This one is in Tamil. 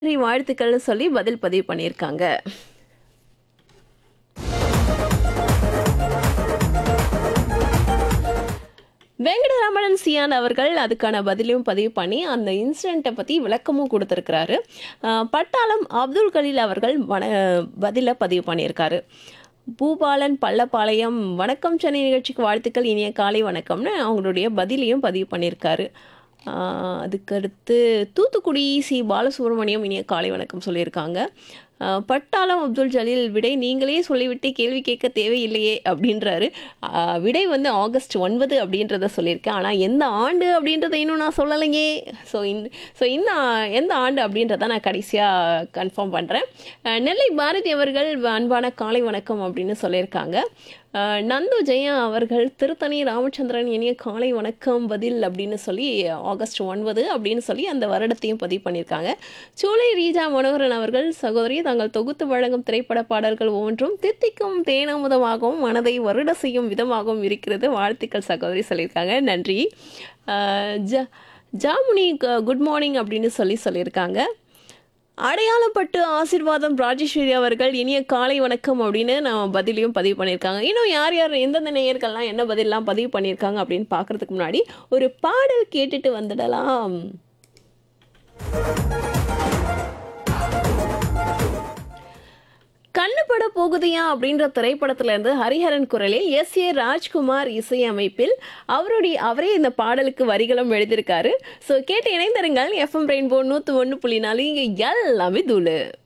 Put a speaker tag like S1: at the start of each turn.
S1: நன்றி வாழ்த்துக்கள்னு சொல்லி பதில் பதிவு பண்ணியிருக்காங்க வெங்கடரமணன் சியான் அவர்கள் அதுக்கான பதிலையும் பதிவு பண்ணி அந்த இன்சிடெண்ட்டை பற்றி விளக்கமும் கொடுத்துருக்கிறாரு அஹ், பட்டாளம் அப்துல் கலீல் அவர்கள் வன பதிலை பதிவு பண்ணியிருக்காரு பூபாலன் பள்ளப்பாளையம் வணக்கம் சென்னை நிகழ்ச்சிக்கு வாழ்த்துக்கள் இனிய காலை வணக்கம்னு அவங்களுடைய பதிலையும் பதிவு பண்ணியிருக்காரு ஆஹ் அதுக்கடுத்து தூத்துக்குடி சி பாலசுப்ரமணியம் இனிய காலை வணக்கம் சொல்லியிருக்காங்க ஆஹ் பட்டாளம் அப்துல் ஜலீல் விடை நீங்களே சொல்லிவிட்டு கேள்வி கேட்க தேவையில்லையே அப்படின்றாரு ஆஹ் விடை வந்து ஆகஸ்ட் ஒன்பது அப்படின்றத சொல்லியிருக்கேன் ஆனால் எந்த ஆண்டு அப்படின்றத இன்னும் நான் சொல்லலையே ஸோ இந்த ஸோ இந்த ஆ- எந்த ஆண்டு அப்படின்றத நான் கடைசியாக கன்ஃபார்ம் பண்ணுறேன் நெல்லை பாரதி அவர்கள் அன்பான காலை வணக்கம் அப்படின்னு சொல்லியிருக்காங்க அஹ் நந்து ஜெயா அவர்கள் திருத்தணி ராமச்சந்திரன் இனிய காலை வணக்கம் பதில் அப்படின்னு சொல்லி ஆகஸ்ட் ஒன்பது அப்படின்னு சொல்லி அந்த வருடத்தையும் பதிவு பண்ணியிருக்காங்க சூளை ரீஜா மனோகரன் அவர்கள் சகோதரி தாங்கள் தொகுத்து வழங்கும் திரைப்பட பாடல்கள் ஒவ்வொன்றும் தித்திக்கும் தேனாமுதமாகவும் மனதை வருட செய்யும் விதமாகவும் இருக்கிறது வாழ்த்துக்கள் சகோதரி சொல்லியிருக்காங்க நன்றி அஹ் ஜ ஜாமுனி குட் மார்னிங் அப்படின்னு சொல்லி சொல்லியிருக்காங்க அடையாளப்பட்டு ஆசிர்வாதம் ராஜேஸ்வரி அவர்கள் இனிய காலை வணக்கம் அப்படின்னு நான் பதிலையும் பதிவு பண்ணியிருக்காங்க இன்னும் யார் யார் எந்தெந்த நேயர்கள்லாம் என்ன பதிலெலாம் பதிவு பண்ணியிருக்காங்க அப்படின்னு பார்க்கறதுக்கு முன்னாடி ஒரு பாடல் கேட்டுட்டு வந்துடலாம் கண்ணுப்பட போகுதையா அப்படின்ற திரைப்படத்துல இருந்து ஹரிஹரன் குரலில் எஸ் ஏ ராஜ்குமார் இசையமைப்பில் அவருடைய அவரே இந்த பாடலுக்கு வரிகளும் எழுதியிருக்காரு ஸோ கேட்டு இணைந்திருங்கள் எஃப்எம் ரெயின்போ நூற்று ஒன்று புள்ளி நாலு இங்கே எல்லாமே தூளு